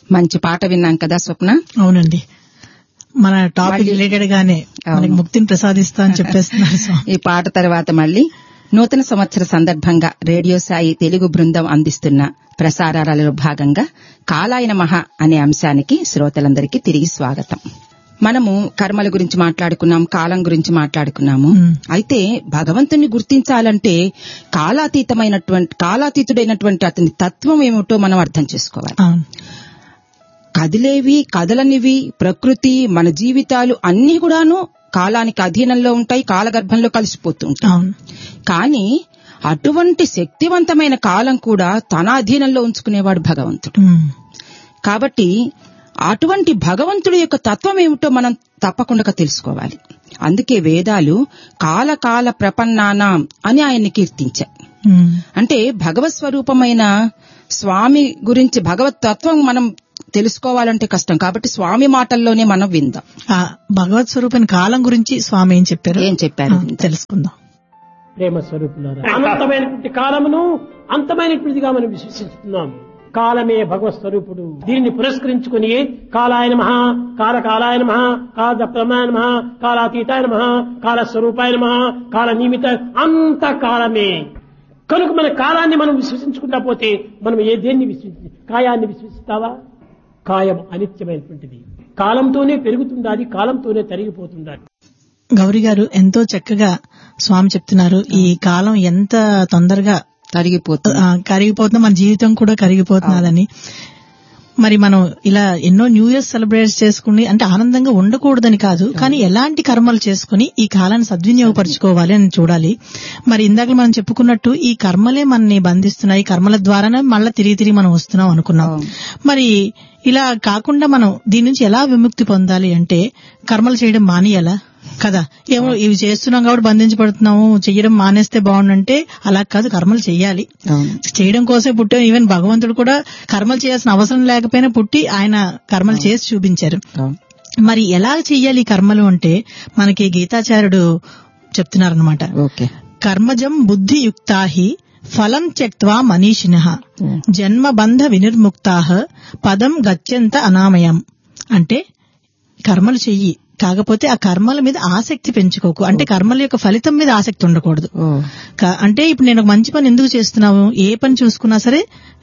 మంచి పాట విన్నాం కదా స్వప్న అవునండి మన టాపిక్ రిలేటెడ్ గానే మనకి ముక్తిని ప్రసాదిస్తా అని చెప్పేస్తున్నారు స్వామి ఈ పాట తర్వాత మళ్ళీ నూతన సంవత్సర సందర్భంగా రేడియో సాయి తెలుగు బృందం అందిస్తున్న ప్రసారాలలో భాగంగా కాలాయన మహా అనే అంశానికి శ్రోతలందరికీ తిరిగి స్వాగతం మనము కర్మల గురించి మాట్లాడుకున్నాం కాలం గురించి మాట్లాడుకున్నాము మ్మ్. అయితే భగవంతుని గుర్తించాలంటే కాలాతీతమైనటువంటి కాలాతీతుడైనటువంటి అతని తత్వం ఏమిటో మనం అర్థం చేసుకోవాలి అవును కదిలేవి కదలనివి ప్రకృతి మన జీవితాలు అన్ని కూడాను కాలానికి అధీనంలో ఉంటాయి కాలగర్భంలో కలిసిపోతూ ఉంటాయి అవును కానీ అటువంటి శక్తివంతమైన కాలం కూడా తన అధీనంలో ఉంచుకునేవాడు భగవంతుడు ఉమ్. కాబట్టి అటువంటి భగవంతుడి యొక్క తత్వం ఏమిటో మనం తప్పకుండా తెలుసుకోవాలి అందుకే వేదాలు కాల కాల ప్రపన్నానాం అని ఆయన్ని కీర్తించాయి ఉమ్. అంటే భగవత్ స్వరూపమైన స్వామి గురించి భగవత్ తత్వం మనం తెలుసుకోవాలంటే కష్టం కాబట్టి స్వామి మాటల్లోనే మనం విందాం ఆ భగవత్ స్వరూపం కాలం గురించి స్వామి ఏం చెప్పారు ఏం చెప్పారు ఆ, తెలుసుకుందాం ప్రేమ స్వరూపులారా అనంతమైనటువంటి కాలమును అంతమైనటువంటిదిగా మనం విశ్వసిస్తున్నాం కాలమే భగవత్ స్వరూపుడు దీనిని పురస్కరించుకుని కాలాయన మహా కాల కాలాయన మహా కాల ప్రమాణ మహా కాలాతీతాయ మహా కాల స్వరూపాయ మహా కాల నియమిత అంత కాలమే కనుక మన కాలాన్ని మనం విశ్వసించుకుంటా పోతే మనం ఏ దేన్ని విశ్వసి కాయాన్ని విశ్వసిస్తావా కాయం అనిత్యమైనటువంటిది కాలంతోనే పెరుగుతుండాలి కాలంతోనే తరిగిపోతుండాలి గౌరీ గారు ఎంతో చక్కగా స్వామి చెప్తున్నారు ఈ కాలం ఎంత తొందరగా తరిగిపోతుంది ఆ, కరిగిపోతుందో మన జీవితం కూడా కరిగిపోతున్నదని మరి మనం ఇలా ఎన్నో న్యూ ఇయర్ సెలబ్రేట్ చేసుకుని అంటే ఆనందంగా ఉండకూడదని కాదు కానీ ఎలాంటి కర్మలు చేసుకుని ఈ కాలాన్ని సద్వినియోగపరచుకోవాలి అని చూడాలి మరి ఇందాక మనం చెప్పుకున్నట్టు ఈ కర్మలే మనని బంధిస్తున్నాయి ఈ కర్మల ద్వారానే మళ్ళీ తిరిగి తిరిగి మనం వస్తున్నాం అనుకున్నాం అవును. మరి ఇలా కాకుండా మనం దీని నుంచి ఎలా విముక్తి పొందాలి అంటే కర్మలు చేయడం మానేయాలా కదా ఏమో ఇవి చేస్తున్నాం కాబట్టి బంధించబడుతున్నాము చెయ్యడం మానేస్తే బాగుండంటే అలా కాదు కర్మలు చెయ్యాలి అవును చేయడం కోసమే పుట్టాం ఈవెన్ భగవంతుడు కూడా కర్మలు చేయాల్సిన అవసరం లేకపోయినా పుట్టి ఆయన కర్మలు చేసి చూపించారు అవును మరి ఎలా చెయ్యాలి ఈ కర్మలు అంటే మనకి గీతాచార్యుడు చెప్తున్నారనమాట ఓకే కర్మజం బుద్ధియుక్తాహి ఫలం త్యక్వా మనీషిణ జన్మబంధ వినిర్ముక్తా పదం గత్యంత అనామయం అంటే కర్మలు చెయ్యి కాకపోతే ఆ కర్మల మీద ఆసక్తి పెంచుకోకు అంటే కర్మల యొక్క ఫలితం మీద ఆసక్తి ఉండకూడదు ఓ క- అంటే ఇప్పుడు నేను ఒక మంచి పని ఎందుకు చేస్తున్నావు ఏ పని చూసుకున్నా సరే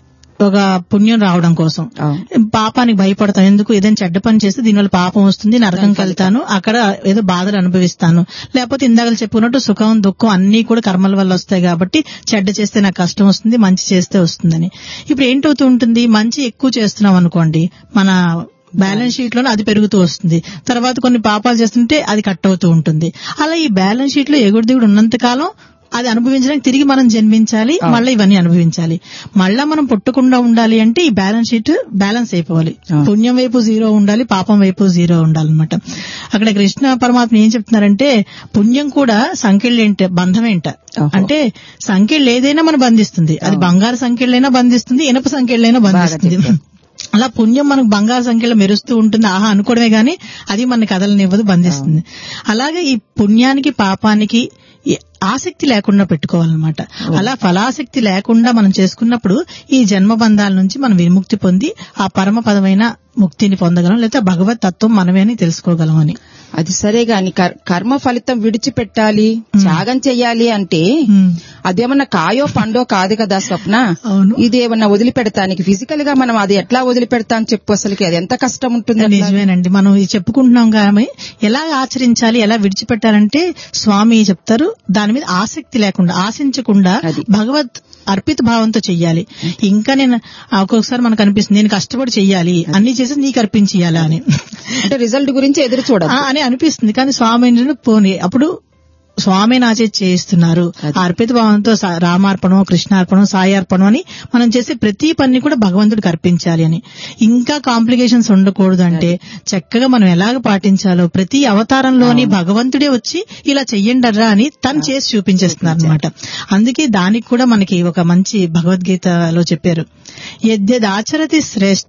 ఒక పుణ్యం రావడం కోసం అవును పాపానికి భయపడతాను ఎందుకు ఏదైనా చెడ్డ పని చేస్తే దీనివల్ల పాపం వస్తుంది నరకంకి వెళ్తాను అక్కడ ఏదో బాధలు అనుభవిస్తాను లేకపోతే ఇందాక చెప్పుకున్నట్టు సుఖం దుఃఖం అన్ని కూడా కర్మల వల్ల వస్తాయి కాబట్టి చెడ్డ చేస్తే నాకు కష్టం వస్తుంది మంచి చేస్తే వస్తుందని ఇప్పుడు ఏంటవుతూ ఉంటుంది మంచి ఎక్కువ చేస్తున్నాం అనుకోండి మన బ్యాలెన్స్ షీట్ లోనే అది పెరుగుతూ వస్తుంది తర్వాత కొన్ని పాపాలు చేస్తుంటే అది కట్ అవుతూ ఉంటుంది అలా ఈ బ్యాలెన్స్ షీట్ లో ఎగుడు దిగుడు ఉన్నంత కాలం అది అనుభవించడానికి తిరిగి మనం జన్మించాలి మళ్ళీ ఇవన్నీ అనుభవించాలి మళ్ళా మనం పుట్టకుండా ఉండాలి అంటే ఈ బ్యాలెన్స్ షీట్ బ్యాలెన్స్ అయిపోవాలి అవును. పుణ్యం వైపు జీరో ఉండాలి పాపం వైపు జీరో ఉండాలన్నమాట అక్కడ కృష్ణ పరమాత్మ ఏం చెప్తున్నారంటే పుణ్యం కూడా సంఖ్యలేంట బంధమేంట ఓహో. అంటే సంఖ్యలు ఏదైనా మనం బంధిస్తుంది అది బంగారు సంఖ్యలైనా బంధిస్తుంది ఇనప సంఖ్యలైనా బంధిస్తుంది చెప్పారు. అలా పుణ్యం మనకు బంగారు సంఖ్యలో మెరుస్తూ ఉంటుంది ఆహా అనుకోవడమే గాని అది మన కథలనివ్వదు బంధిస్తుంది అలాగే ఈ పుణ్యానికి పాపానికి ఈ ఆసక్తి లేకుండా పెట్టుకోవాలన్నమాట అలా ఫలాసక్తి లేకుండా మనం చేసుకున్నప్పుడు ఈ జన్మ బంధాల నుంచి మనం విముక్తి పొంది ఆ పరమ పదమైన ముక్తిని పొందగలం లేదా భగవత్ తత్వం మనమే అని తెలుసుకోగలం అని అది సరే గాని కర్- కర్మ ఫలితం విడిచిపెట్టాలి త్యాగం చెయ్యాలి అంటే ఉమ్. అదేమన్నా కాయో పండో కాదు కదా స్వప్న అవును. ఇది ఏమన్నా వదిలిపెడతానికి ఫిజికల్ గా మనం అది ఎట్లా వదిలిపెడతా అని చెప్పు అసలుకి అది ఎంత కష్టం ఉంటుంది అట్లా? నిజమేనండి మనం ఇది చెప్పుకుంటున్నాం కానీ ఎలా ఆచరించాలి ఎలా విడిచిపెట్టాలంటే స్వామి చెప్తారు దాని మీద ఆసక్తి లేకుండా ఆశించకుండా అది. భగవత్ అర్పిత భావంతో చెయ్యాలి ఇంకా నేను ఆ, ఒక్కొక్కసారి మనకు అనిపిస్తుంది నేను కష్టపడి చెయ్యాలి అన్ని చేసి నీకు అర్పించేయాలా అని అంటే రిజల్ట్ గురించి ఎదురు ఆ, చూడదు అని అనిపిస్తుంది కానీ స్వామి ఏంటంటే పోనీ అప్పుడు స్వామి నాచే చేయిస్తున్నారు అది. ఆ అర్పిత భావంతో సా- రామార్పణం కృష్ణార్పణం సాయి అర్పణం అని మనం చేసే ప్రతి పని కూడా భగవంతుడికి అర్పించాలి అని ఇంకా కాంప్లికేషన్స్ ఉండకూడదు అంటే చక్కగా మనం ఎలాగ పాటించాలో ప్రతి అవతారంలోని భగవంతుడే వచ్చి ఇలా చెయ్యండర్రా అని తను చేసి చూపించేస్తున్నారు అనమాట అందుకే దానికి కూడా మనకి ఒక మంచి భగవద్గీతలో చెప్పారు యద్యదాచరతి శ్రేష్ఠ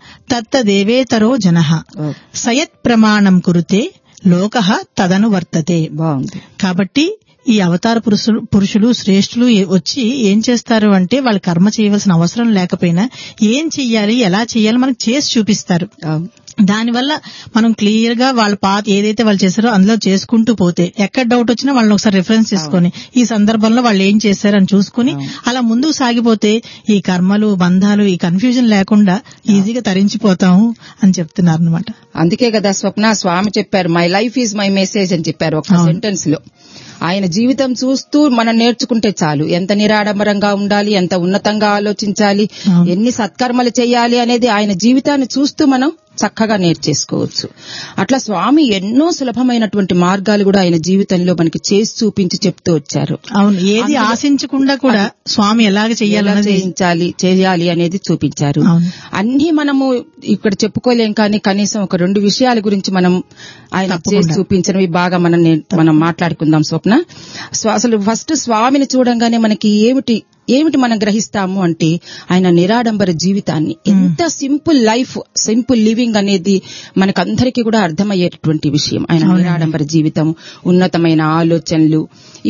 తత్తదేవేతరో జన సయత్ ప్రమాణం కురుతే లోక తదను వర్తతే బాగుంది కాబట్టి ఈ అవతార పురుషులు పురుషులు శ్రేష్ఠులు ఏ- వచ్చి ఏం చేస్తారు అంటే వాళ్ళు కర్మ చేయవలసిన అవసరం లేకపోయినా ఏం చెయ్యాలి ఎలా చెయ్యాలి మనకు చేసి చూపిస్తారు అవును. దానివల్ల మనం క్లియర్ గా వాళ్ళ పాత ఏదైతే వాళ్ళు చేశారో అందులో చేసుకుంటూ పోతే ఎక్కడ డౌట్ వచ్చినా వాళ్ళని ఒకసారి రిఫరెన్స్ చేసుకొని ఈ సందర్భంలో వాళ్ళు ఏం చేశారని చూసుకుని అలా ముందుకు సాగిపోతే ఈ కర్మలు బంధాలు ఈ కన్ఫ్యూజన్ లేకుండా ఈజీగా తరించిపోతాము అని చెప్తున్నారు అనమాట అందుకే కదా స్వప్న స్వామి చెప్పారు my life is my message అని చెప్పారు ఒక అవును. సెంటెన్స్ లో ఆయన జీవితం చూస్తూ మనం నేర్చుకుంటే చాలు ఎంత నిరాడంబరంగా ఉండాలి ఎంత ఉన్నతంగా ఆలోచించాలి అవును. ఎన్ని సత్కర్మలు చేయాలి అనేది ఆయన జీవితాన్ని చూస్తూ మనం చక్కగా నేర్చేసుకోవచ్చు అట్లా స్వామి ఎన్నో సులభమైనటువంటి మార్గాలు కూడా ఆయన జీవితంలో మనకి చేసి చూపించి చెప్తూ వచ్చారు అవును ఏది ఆశించకుండా కూడా స్వామి ఎలాగ ఎలా చెయ్యాలన్నది చేయించాలి చేయాలి అనేది చూపించారు అవును. అన్ని మనము ఇక్కడ చెప్పుకోలేం కానీ కనీసం ఒక రెండు విషయాల గురించి మనం ఆయన తప్పకుండా. చేసి చూపించినవి బాగా మనం నే- మనం మాట్లాడుకుందాం స్వప్న స్వ- అసలు ఫస్ట్ స్వామిని చూడంగానే మనకి ఏమిటి ఏమిటి మనం గ్రహిస్తాము అంటే ఆయన నిరాడంబర జీవితాన్ని ఎంత సింపుల్ లైఫ్ సింపుల్ లివింగ్ అనేది మనకందరికీ కూడా అర్థమయ్యేటటువంటి విషయం ఆయన నిరాడంబర జీవితం ఉన్నతమైన ఆలోచనలు